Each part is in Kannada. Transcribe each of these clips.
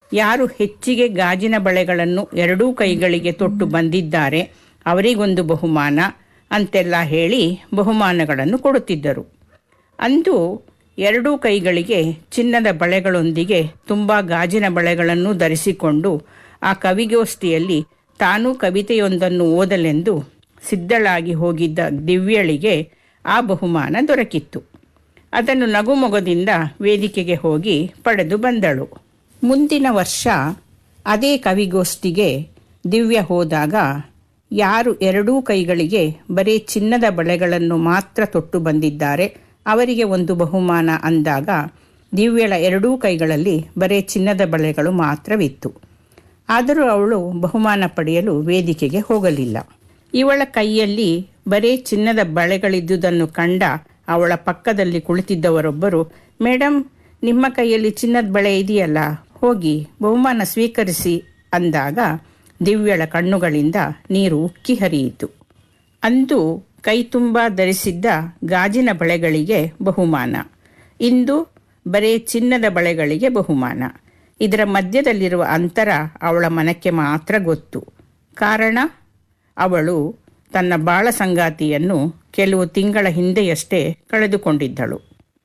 ಯಾರು ಹೆಚ್ಚಿಗೆ ಗಾಜಿನ ಬಳೆಗಳನ್ನು ಎರಡೂ ಕೈಗಳಿಗೆ ತೊಟ್ಟು ಬಂದಿದ್ದಾರೆ ಅವರಿಗೊಂದು ಬಹುಮಾನ ಅಂತೆಲ್ಲ ಹೇಳಿ ಬಹುಮಾನಗಳನ್ನು ಕೊಡುತ್ತಿದ್ದರು ಅಂದು ಎರಡೂ ಕೈಗಳಿಗೆ ಚಿನ್ನದ ಬಳೆಗಳೊಂದಿಗೆ ತುಂಬ ಗಾಜಿನ ಬಳೆಗಳನ್ನು ಧರಿಸಿಕೊಂಡು ಆ ಕವಿಗೋಷ್ಠಿಯಲ್ಲಿ ತಾನೂ ಕವಿತೆಯೊಂದನ್ನು ಓದಲೆಂದು ಸಿದ್ಧಳಾಗಿ ಹೋಗಿದ್ದ ದಿವ್ಯಳಿಗೆ ಆ ಬಹುಮಾನ ದೊರಕಿತ್ತು ಅದನ್ನು ನಗುಮೊಗದಿಂದ ವೇದಿಕೆಗೆ ಹೋಗಿ ಪಡೆದು ಬಂದಳು ಮುಂದಿನ ವರ್ಷ ಅದೇ ಕವಿಗೋಷ್ಠಿಗೆ ದಿವ್ಯ ಹೋದಾಗ ಯಾರು ಎರಡೂ ಕೈಗಳಿಗೆ ಬರೀ ಚಿನ್ನದ ಬಳೆಗಳನ್ನು ಮಾತ್ರ ತೊಟ್ಟು ಬಂದಿದ್ದಾರೆ ಅವರಿಗೆ ಒಂದು ಬಹುಮಾನ ಅಂದಾಗ ದಿವ್ಯಳ ಎರಡೂ ಕೈಗಳಲ್ಲಿ ಬರೀ ಚಿನ್ನದ ಬಳೆಗಳು ಮಾತ್ರವಿತ್ತು ಆದರೂ ಅವಳು ಬಹುಮಾನ ಪಡೆಯಲು ವೇದಿಕೆಗೆ ಹೋಗಲಿಲ್ಲ ಇವಳ ಕೈಯಲ್ಲಿ ಬರೀ ಚಿನ್ನದ ಬಳೆಗಳಿದ್ದುದನ್ನು ಕಂಡ ಅವಳ ಪಕ್ಕದಲ್ಲಿ ಕುಳಿತಿದ್ದವರೊಬ್ಬರು ಮೇಡಮ್ ನಿಮ್ಮ ಕೈಯಲ್ಲಿ ಚಿನ್ನದ ಬಳೆ ಇದೆಯಲ್ಲ ಹೋಗಿ ಬಹುಮಾನ ಸ್ವೀಕರಿಸಿ ಅಂದಾಗ ದಿವ್ಯಳ ಕಣ್ಣುಗಳಿಂದ ನೀರು ಉಕ್ಕಿ ಹರಿಯಿತು ಅಂದು ಕೈ ತುಂಬ ಧರಿಸಿದ್ದ ಗಾಜಿನ ಬಳೆಗಳಿಗೆ ಬಹುಮಾನ ಇಂದು ಬರೇ ಚಿನ್ನದ ಬಳೆಗಳಿಗೆ ಬಹುಮಾನ ಇದರ ಮಧ್ಯದಲ್ಲಿರುವ ಅಂತರ ಅವಳ ಮನಕ್ಕೆ ಮಾತ್ರ ಗೊತ್ತು ಕಾರಣ ಅವಳು ತನ್ನ ಬಾಳ ಸಂಗಾತಿಯನ್ನು ಕೆಲವು ತಿಂಗಳ ಹಿಂದೆಯಷ್ಟೇ ಕಳೆದುಕೊಂಡಿದ್ದಳು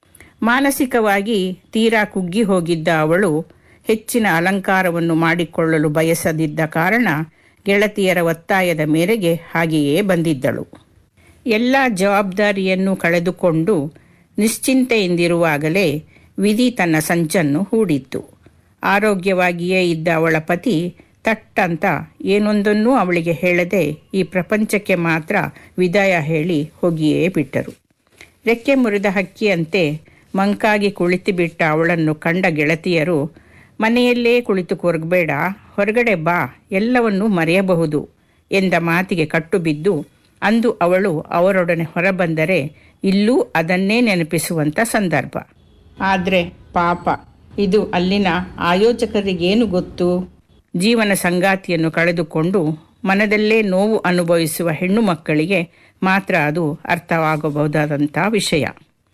ಮಾನಸಿಕವಾಗಿ ತೀರಾ ಕುಗ್ಗಿ ಹೋಗಿದ್ದ ಅವಳು ಹೆಚ್ಚಿನ ಅಲಂಕಾರವನ್ನು ಮಾಡಿಕೊಳ್ಳಲು ಬಯಸದಿದ್ದ ಕಾರಣ ಗೆಳತಿಯರ ಒತ್ತಾಯದ ಮೇರೆಗೆ ಹಾಗೆಯೇ ಬಂದಿದ್ದಳು ಎಲ್ಲ ಜವಾಬ್ದಾರಿಯನ್ನು ಕಳೆದುಕೊಂಡು ನಿಶ್ಚಿಂತೆಯಿಂದಿರುವಾಗಲೇ ವಿಧಿ ತನ್ನ ಸಂಚನ್ನು ಹೂಡಿತ್ತು ಆರೋಗ್ಯವಾಗಿಯೇ ಇದ್ದ ಅವಳ ಪತಿ ತಟ್ಟಂತ ಏನೊಂದನ್ನೂ ಅವಳಿಗೆ ಹೇಳದೆ ಈ ಪ್ರಪಂಚಕ್ಕೆ ಮಾತ್ರ ವಿದಾಯ ಹೇಳಿ ಹೋಗಿಯೇ ಬಿಟ್ಟರು ರೆಕ್ಕೆ ಮುರಿದ ಹಕ್ಕಿಯಂತೆ ಮಂಕಾಗಿ ಕುಳಿತುಬಿಟ್ಟ ಅವಳನ್ನು ಕಂಡ ಗೆಳತಿಯರು ಮನೆಯಲ್ಲೇ ಕುಳಿತು ಕೊರಗಬೇಡ ಹೊರಗಡೆ ಬಾ ಎಲ್ಲವನ್ನೂ ಮರೆಯಬಹುದು ಎಂದ ಮಾತಿಗೆ ಕಟ್ಟು ಬಿದ್ದು ಅಂದು ಅವಳು ಅವರೊಡನೆ ಹೊರಬಂದರೆ ಇಲ್ಲೂ ಅದನ್ನೇ ನೆನಪಿಸುವಂಥ ಸಂದರ್ಭ ಆದರೆ ಪಾಪ ಇದು ಅಲ್ಲಿನ ಆಯೋಜಕರಿಗೇನು ಗೊತ್ತು ಜೀವನ ಸಂಗಾತಿಯನ್ನು ಕಳೆದುಕೊಂಡು ಮನದಲ್ಲೇ ನೋವು ಅನುಭವಿಸುವ ಹೆಣ್ಣು ಮಕ್ಕಳಿಗೆ ಮಾತ್ರ ಅದು ಅರ್ಥವಾಗಬಹುದಾದಂಥ ವಿಷಯ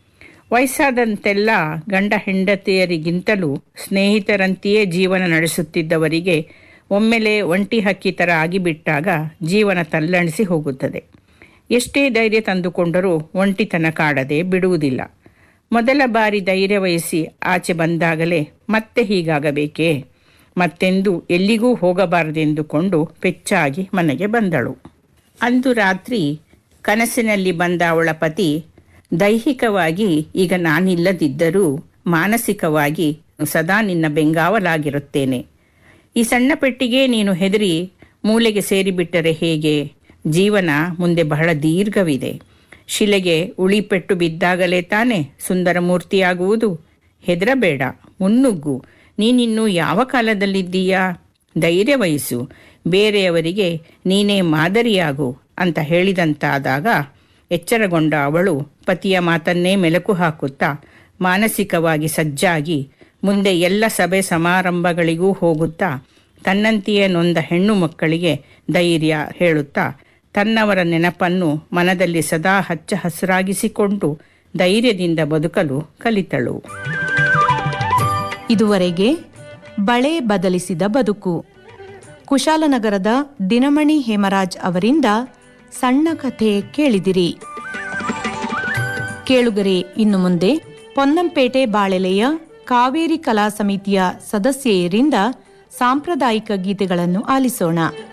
ವಯಸ್ಸಾದಂತೆಲ್ಲ ಗಂಡ ಹೆಂಡತಿಯರಿಗಿಂತಲೂ ಸ್ನೇಹಿತರಂತೆಯೇ ಜೀವನ ನಡೆಸುತ್ತಿದ್ದವರಿಗೆ ಒಮ್ಮೆಲೆ ಒಂಟಿ ಹಕ್ಕಿ ಥರ ಆಗಿಬಿಟ್ಟಾಗ ಜೀವನ ತಲ್ಲಣಿಸಿ ಹೋಗುತ್ತದೆ ಎಷ್ಟೇ ಧೈರ್ಯ ತಂದುಕೊಂಡರೂ ಒಂಟಿತನ ಕಾಡದೆ ಬಿಡುವುದಿಲ್ಲ ಮೊದಲ ಬಾರಿ ಧೈರ್ಯ ವಹಿಸಿ ಆಚೆ ಬಂದಾಗಲೇ ಮತ್ತೆ ಹೀಗಾಗಬೇಕೇ ಮತ್ತೆಂದು ಎಲ್ಲಿಗೂ ಹೋಗಬಾರದೆಂದುಕೊಂಡು ಪೆಚ್ಚಾಗಿ ಮನೆಗೆ ಬಂದಳು ಅಂದು ರಾತ್ರಿ ಕನಸಿನಲ್ಲಿ ಬಂದ ಅವಳ ಪತಿ ದೈಹಿಕವಾಗಿ ಈಗ ನಾನಿಲ್ಲದಿದ್ದರೂ ಮಾನಸಿಕವಾಗಿ ಸದಾ ನಿನ್ನ ಬೆಂಗಾವಲಾಗಿರುತ್ತೇನೆ ಈ ಸಣ್ಣ ಪೆಟ್ಟಿಗೆ ನೀನು ಹೆದರಿ ಮೂಲೆಗೆ ಸೇರಿಬಿಟ್ಟರೆ ಹೇಗೆ ಜೀವನ ಮುಂದೆ ಬಹಳ ದೀರ್ಘವಿದೆ ಶಿಲೆಗೆ ಉಳಿಪೆಟ್ಟು ಬಿದ್ದಾಗಲೇ ತಾನೇ ಸುಂದರ ಮೂರ್ತಿಯಾಗುವುದು ಹೆದರಬೇಡ ಮುನ್ನುಗ್ಗು ನೀನಿನ್ನು ಯಾವ ಕಾಲದಲ್ಲಿದ್ದೀಯಾ ಧೈರ್ಯ ವಹಿಸು ಬೇರೆಯವರಿಗೆ ನೀನೇ ಮಾದರಿಯಾಗು ಅಂತ ಹೇಳಿದಂತಾದಾಗ ಎಚ್ಚರಗೊಂಡ ಅವಳು ಪತಿಯ ಮಾತನ್ನೇ ಮೆಲುಕು ಹಾಕುತ್ತಾ ಮಾನಸಿಕವಾಗಿ ಸಜ್ಜಾಗಿ ಮುಂದೆ ಎಲ್ಲ ಸಭೆ ಸಮಾರಂಭಗಳಿಗೂ ಹೋಗುತ್ತಾ ತನ್ನಂತೆಯೇ ನೊಂದ ಹೆಣ್ಣು ಮಕ್ಕಳಿಗೆ ಧೈರ್ಯ ಹೇಳುತ್ತಾ ತನ್ನವರ ನೆನಪನ್ನು ಮನದಲ್ಲಿ ಸದಾ ಹಚ್ಚ ಹಸಿರಾಗಿಸಿಕೊಂಡು ಧೈರ್ಯದಿಂದ ಬದುಕಲು ಕಲಿತಳು ಇದುವರೆಗೆ ಬಳೆ ಬದಲಿಸಿದ ಬದುಕು ಕುಶಾಲನಗರದ ದಿನಮಣಿ ಹೇಮರಾಜ್ ಅವರಿಂದ ಸಣ್ಣ ಕಥೆ ಕೇಳಿದಿರಿ ಕೇಳುಗರೆ ಇನ್ನು ಮುಂದೆ ಪೊನ್ನಂಪೇಟೆ ಬಾಳೆಲೆಯ ಕಾವೇರಿ ಕಲಾ ಸಮಿತಿಯ ಸದಸ್ಯೆಯರಿಂದ ಸಾಂಪ್ರದಾಯಿಕ ಗೀತೆಗಳನ್ನು ಆಲಿಸೋಣ